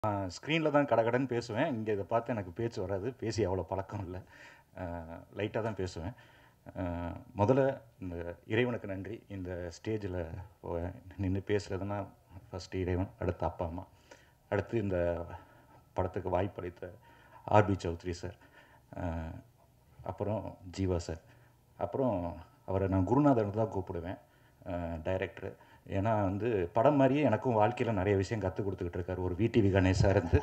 ஸ்க்ரீனில் தான் கடகடன்னு பேசுவேன் இங்கே இதை பார்த்து எனக்கு பேச்சு வராது பேசி அவ்வளோ பழக்கம் இல்லை லைட்டாக தான் பேசுவேன் அஹ், முதல்ல இந்த இறைவனுக்கு நன்றி இந்த ஸ்டேஜில் நின்று பேசுகிறதுனா ஃபஸ்ட்டு இறைவன் அடுத்து அப்பா அம்மா அடுத்து இந்த படத்துக்கு வாய்ப்பளித்த ஆர்பி சௌத்ரி சார் அஹ், அப்புறம் ஜீவா சார் அப்புறம் அவரை நான் குருநாதன் தான் கூப்பிடுவேன் டைரக்டர் ஏன்னா வந்து படம் மாதிரியே எனக்கும் வாழ்க்கையில் நிறைய விஷயம் கற்றுக் கொடுத்துக்கிட்டு இருக்காரு ஒரு விடிவி கணேசாக இருந்து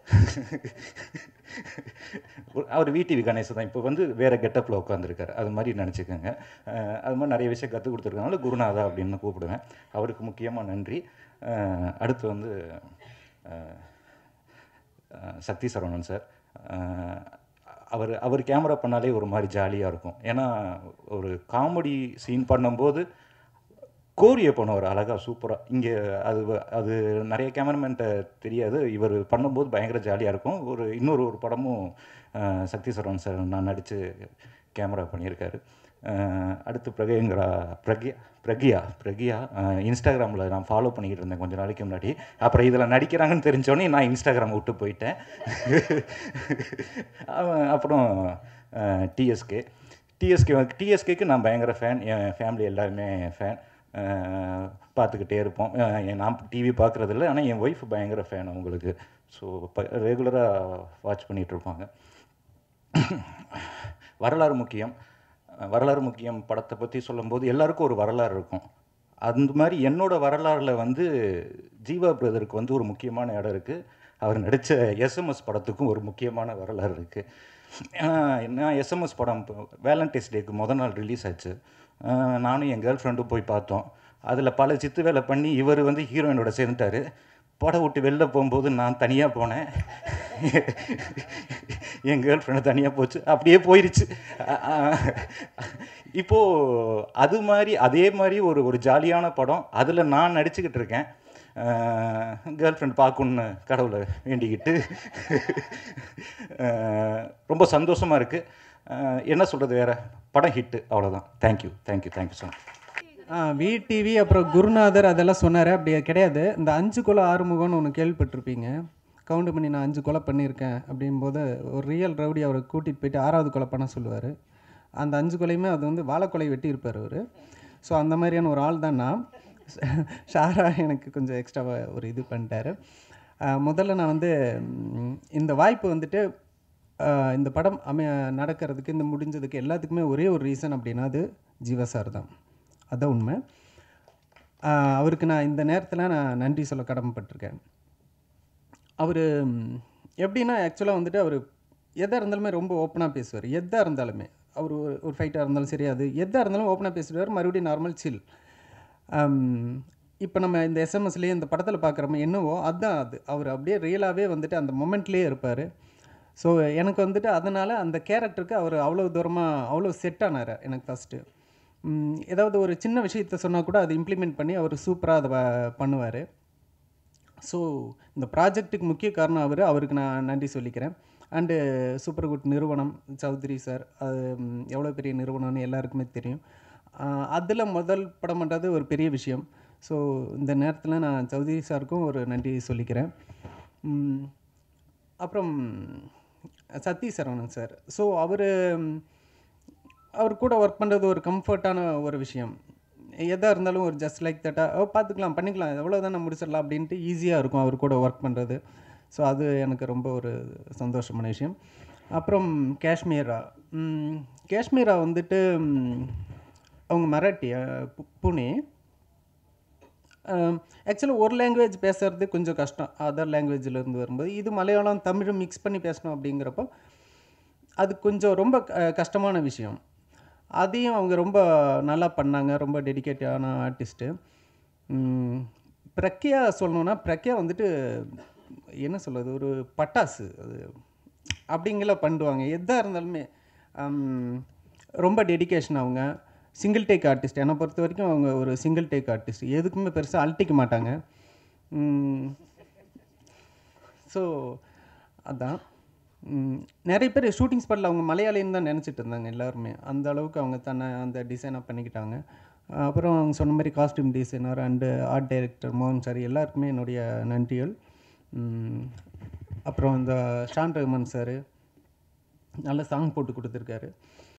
ஒரு- அவர் விடிவி கணேச தான் இப்போ வந்து வேறு கெட்டப்பில் உட்காந்துருக்காரு அது மாதிரி நினச்சிக்கோங்க அஹ் அது மாதிரி நிறைய விஷயம் கற்றுக் கொடுத்துருக்கனால குருநாதா அப்படின்னு கூப்பிடுவேன் அவருக்கு முக்கியமாக நன்றி அஹ் அடுத்து வந்து அஹ் அஹ் சக்தி சரவணன் சார் அஹ் அவர் அவர் கேமரா பண்ணாலே ஒரு மாதிரி ஜாலியாக இருக்கும் ஏன்னா ஒரு காமெடி சீன் பண்ணும்போது கோரிய பண்ணுவார் அழகாக சூப்பராக இங்கே அது வ- அது நிறைய கேமராமேன்ட்ட தெரியாது இவர் பண்ணும்போது பயங்கர ஜாலியாக இருக்கும் ஒரு இன்னொரு ஒரு படமும் அஹ், சக்தி சரவணன் சார் நான் நடித்து கேமரா பண்ணியிருக்காரு அஹ், அடுத்து பிரகேங்கரா பிரக்யா பிரக்யா பிரக்யா இன்ஸ்டாகிராமில் நான் ஃபாலோ பண்ணிக்கிட்டு இருந்தேன் கொஞ்ச நாளைக்கு முன்னாடி அப்புறம் இதில் நடிக்கிறாங்கன்னு தெரிஞ்சோடனே நான் இன்ஸ்டாகிராம் விட்டு போயிட்டேன் அவன் அப்புறம் டிஎஸ்கே டிஎஸ்கே டிஎஸ்கேக்கு நான் பயங்கர ஃபேன் என் ஃபேமிலி எல்லாருமே ஃபேன் பார்த்துக்கிட்டே இருப்போம் அஹ் என் நான் டிவி பார்க்குறதில்ல ஆனால் என் ஒய்ஃப் பயங்கர ஃபேன் அவங்களுக்கு ஸோ ரெகுலராக வாட்ச் பண்ணிகிட்டு இருப்பாங்க வரலாறு முக்கியம் அஹ் வரலாறு முக்கியம் படத்தை பற்றி சொல்லும்போது எல்லாருக்கும் ஒரு வரலாறு இருக்கும் அந்த மாதிரி என்னோட வரலாறுல வந்து ஜீவா பிரதருக்கு வந்து ஒரு முக்கியமான இடம் இருக்குது அவர் நடித்த எஸ்எம்எஸ் படத்துக்கும் ஒரு முக்கியமான வரலாறு இருக்குது ஏன்னா நான் எஸ்எம்எஸ் படம் வேலண்டைன்ஸ் டேக்கு முத நாள் ரிலீஸ் ஆச்சு அஹ் நானும் என் கேர்ள் ஃப்ரெண்டும் போய் பார்த்தோம் அதில் பல சித்து வேலை பண்ணி இவர் வந்து ஹீரோயினோட சேர்ந்துட்டாரு படம் விட்டு வெளில போகும்போது நான் தனியாக போனேன் என் கேர்ள் ஃப்ரெண்டு தனியாக போச்சு அப்படியே போயிருச்சு அ- அ- இப்போது அது மாதிரி அதே மாதிரி ஒரு ஒரு ஜாலியான படம் அதில் நான் நடிச்சுக்கிட்டு இருக்கேன் கேர்ள் ஃப்ரெண்ட் பார்க்கணுன்னு கடவுளை வேண்டிக்கிட்டு அஹ், ரொம்ப சந்தோஷமாக இருக்குது என்ன சொல்கிறது வேறு படம் ஹிட்டு அவ்வளோதான் thank you thank you thank you so much VTV அப்புறம் குருநாதர் அதெல்லாம் சொன்னார் அப்படி கிடையாது இந்த அஞ்சு கொலை ஆறுமுகம்னு ஒன்று கேள்விப்பட்டிருப்பீங்க கவுண்ட் பண்ணி நான் அஞ்சு கொலை பண்ணியிருக்கேன் அப்படிங்கும்போது ஒரு ரியல் ரவுடி அவரை கூட்டிகிட்டு போயிட்டு ஆறாவது கொலை பண்ண சொல்லுவார் அந்த அஞ்சு கொலையுமே அது வந்து வாழைக்கொலை வெட்டியிருப்பார் அவர் ஸோ அந்த மாதிரியான ஒரு ஆள் தான் நான் ஷாரா எனக்கு கொஞ்சம் எக்ஸ்ட்ராவாக ஒரு இது பண்ணிட்டாரு அஹ் முதல்ல நான் வந்து ம், இந்த வாய்ப்பு வந்துட்டு அஹ், இந்த படம் அமை நடக்கிறதுக்கு இந்த முடிஞ்சதுக்கு எல்லாத்துக்குமே ஒரே ஒரு ரீசன் அப்படின்னா அது ஜீவா சார் தான் அதான் உண்மை அஹ், அவருக்கு நான் இந்த நேரத்தில் நான் நன்றி சொல்ல கடமைப்பட்டிருக்கேன் அவர் எப்படின்னா ஆக்சுவலாக வந்துட்டு அவர் எதாக இருந்தாலுமே ரொம்ப ஓப்பனாக பேசுவார் எதாக இருந்தாலுமே அவர் ஒரு ஒரு ஃபைட்டாக இருந்தாலும் சரி அது எதாக இருந்தாலும் ஓப்பனாக பேசுவார் மறுபடியும் நார்மல் சில் இப்போ நம்ம இந்த எஸ்எம்எஸ்லேயே இந்த படத்தில் பார்க்குறோமோ என்னவோ அதுதான் அது அவர் அப்படியே ரியலாகவே வந்துட்டு அந்த மொமெண்ட்லேயே இருப்பார் ஸோ எனக்கு வந்துட்டு அதனால் அந்த கேரக்டருக்கு அவர் அவ்வளோ தூரமாக அவ்வளோ செட் ஆனார் எனக்கு ஃபஸ்ட்டு ஏதாவது ஒரு சின்ன விஷயத்த சொன்னால் கூட அதை இம்ப்ளிமெண்ட் பண்ணி அவர் சூப்பராக அதை பண்ணுவார் ஸோ இந்த ப்ராஜெக்ட்டுக்கு முக்கிய காரணம் அவர் அவருக்கு நான் நன்றி சொல்லிக்கிறேன் அண்டு சூப்பர் குட் நிறுவனம் சௌத்ரி சார் அது ம், எவ்வளோ பெரிய நிறுவனம்னு எல்லாருக்குமே தெரியும் அதில் முதல் படம் பண்ணுறது ஒரு பெரிய விஷயம் ஸோ இந்த நேரத்தில் நான் சௌத்ரி சாருக்கும் ஒரு நன்றி சொல்லிக்கிறேன் ம், அப்புறம் சத்தி சரவணன் சார் ஸோ அவர் அவர் கூட ஒர்க் பண்ணுறது ஒரு கம்ஃபர்ட்டான ஒரு விஷயம் எதாக இருந்தாலும் ஒரு ஜஸ்ட் லைக் தட்டாக ஓ பார்த்துக்கலாம் பண்ணிக்கலாம் எவ்வளோ தானே முடிச்சிடலாம் அப்படின்ட்டு ஈஸியாக இருக்கும் அவர் கூட ஒர்க் பண்ணுறது ஸோ அது எனக்கு ரொம்ப ஒரு சந்தோஷமான விஷயம் அப்புறம் காஷ்மீரா ம், காஷ்மீரா வந்துட்டு ம், அவங்க மராட்டி அஹ், பு- புனே ஆக்சுவலாக ஒரு லாங்குவேஜ் பேசுறது கொஞ்சம் கஷ்டம் அதர் லாங்குவேஜில் வரும்போது இது மலையாளம் தமிழும் மிக்ஸ் பண்ணி பேசணும் அப்படிங்கிறப்போ அது கொஞ்சம் ரொம்ப க- கஷ்டமான விஷயம் அதையும் அவங்க ரொம்ப நல்லா பண்ணாங்க ரொம்ப டெடிகேட்டான ஆர்டிஸ்ட்டு பிரக்யா சொல்லணுன்னா பிரக்யா வந்துட்டு என்ன சொல்கிறது ஒரு பட்டாசு அது அப்படிங்கலாம் பண்ணுவாங்க எதாக இருந்தாலுமே ஹம், ரொம்ப டெடிகேஷன் அவங்க சிங்கிள் டேக் ஆர்டிஸ்ட் என்னை பொறுத்த வரைக்கும் அவங்க ஒரு சிங்கிள் டேக் ஆர்டிஸ்ட் எதுக்குமே பெருசாக அழட்டிக்க மாட்டாங்க ஸோ அதான் ம், நிறைய பேர் ஷூட்டிங் ஸ்பாட்டில் அவங்க மலையாளின்னு தான் நினச்சிட்டு இருந்தாங்க எல்லாருமே அந்த அளவுக்கு அவங்க தன்னை அந்த டிசைனாக பண்ணிக்கிட்டாங்க அப்புறம் அவங்க சொன்ன மாதிரி costume designer and art director மோகன் சார் எல்லாருக்குமே என்னுடைய நன்றிகள் ம், அப்புறம் இந்த ஷான் ரஹ்மான் சார் நல்ல சாங் போட்டு கொடுத்துருக்காரு